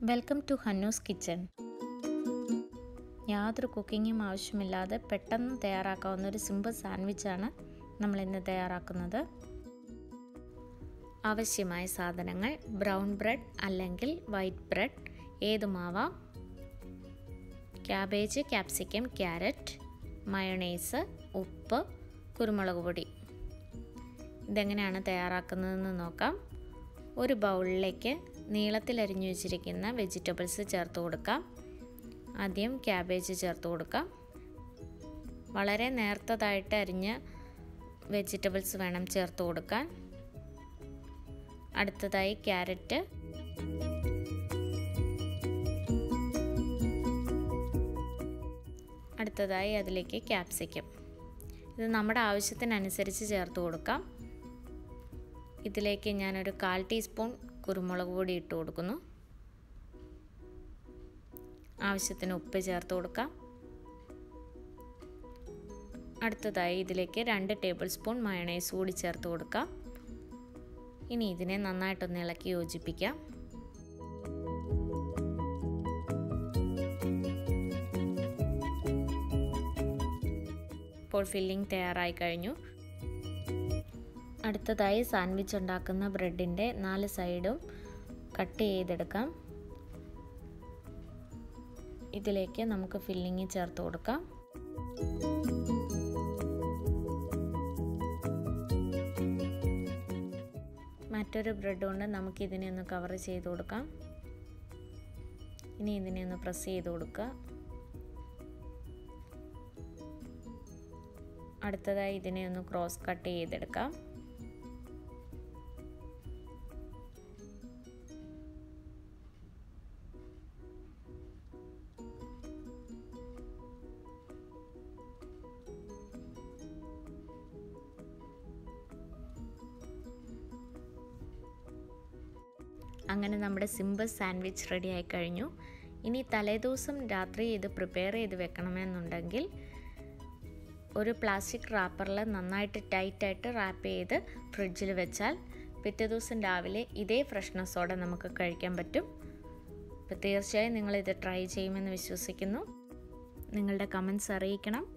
welcome to ഹന്നൂസ് kitchen യാതൊരു കുക്കിങ്ങും ആവശ്യമില്ലാതെ പെട്ടെന്ന് തയ്യാറാക്കാവുന്ന ഒരു സിമ്പിൾ സാൻഡ്വിച്ചാണ് നമ്മൾ ഇന്ന് തയ്യാറാക്കുന്നത് ആവശ്യമായ സാധനങ്ങൾ ബ്രൗൺ ബ്രെഡ് അല്ലെങ്കിൽ വൈറ്റ് ബ്രെഡ് ഏതുമാവാം ക്യാബേജ് ക്യാപ്സിക്കം ക്യാരറ്റ് മയണൈസ് ഉപ്പ് കുരുമുളക് പൊടി ഇതെങ്ങനെയാണ് തയ്യാറാക്കുന്നതെന്ന് നോക്കാം ഒരു ബൗളിലേക്ക് നീളത്തിൽ അരിഞ്ഞു വെച്ചിരിക്കുന്ന വെജിറ്റബിൾസ് ചേർത്ത് കൊടുക്കാം ആദ്യം ക്യാബേജ് ചേർത്ത് കൊടുക്കാം വളരെ നേർത്തതായിട്ട് അരിഞ്ഞ വെജിറ്റബിൾസ് വേണം ചേർത്ത് കൊടുക്കാൻ അടുത്തതായി ക്യാരറ്റ് അടുത്തതായി അതിലേക്ക് ക്യാപ്സിക്കം ഇത് നമ്മുടെ ആവശ്യത്തിനനുസരിച്ച് ചേർത്ത് കൊടുക്കാം ഇതിലേക്ക് ഞാനൊരു കാൽ ടീസ്പൂൺ കുരുമുളക് പൊടി ഇട്ട് കൊടുക്കുന്നു ആവശ്യത്തിന് ഉപ്പ് ചേർത്ത് കൊടുക്കാം അടുത്തതായി ഇതിലേക്ക് രണ്ട് ടേബിൾ സ്പൂൺ മയണൈസ് കൂടി ചേർത്ത് കൊടുക്കാം ഇനി ഇതിനെ നന്നായിട്ടൊന്ന് ഇളക്കി യോജിപ്പിക്കാം ഇപ്പോൾ ഫില്ലിംഗ് തയ്യാറായി കഴിഞ്ഞു അടുത്തതായി സാൻഡ്വിച്ച് ഉണ്ടാക്കുന്ന ബ്രെഡിൻ്റെ നാല് സൈഡും കട്ട് ചെയ്തെടുക്കാം ഇതിലേക്ക് നമുക്ക് ഫില്ലിങ് ചേർത്ത് കൊടുക്കാം മറ്റൊരു ബ്രെഡ് കൊണ്ട് നമുക്ക് ഇതിനെ ഒന്ന് കവർ ചെയ്ത് കൊടുക്കാം ഇനി ഇതിനെ ഒന്ന് പ്രസ് ചെയ്ത് കൊടുക്കുക അടുത്തതായി ഇതിനെ ഒന്ന് ക്രോസ് കട്ട് ചെയ്തെടുക്കാം അങ്ങനെ നമ്മുടെ സിമ്പിൾ സാൻഡ്വിച്ച് റെഡി ആയി കഴിഞ്ഞു ഇനി തലേദിവസം രാത്രി ഇത് പ്രിപ്പയർ ചെയ്ത് വെക്കണമെന്നുണ്ടെങ്കിൽ ഒരു പ്ലാസ്റ്റിക് റാപ്പറിൽ നന്നായിട്ട് ടൈറ്റായിട്ട് റാപ്പ് ചെയ്ത് ഫ്രിഡ്ജിൽ വെച്ചാൽ പിറ്റേ ദിവസം രാവിലെ ഇതേ ഫ്രഷ്നെസ്സോടെ നമുക്ക് കഴിക്കാൻ പറ്റും അപ്പോൾ തീർച്ചയായും നിങ്ങളിത് ട്രൈ ചെയ്യുമെന്ന് വിശ്വസിക്കുന്നു നിങ്ങളുടെ കമൻസ് അറിയിക്കണം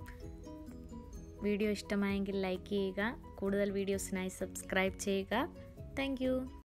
വീഡിയോ ഇഷ്ടമായെങ്കിൽ ലൈക്ക് ചെയ്യുക കൂടുതൽ വീഡിയോസിനായി സബ്സ്ക്രൈബ് ചെയ്യുക താങ്ക്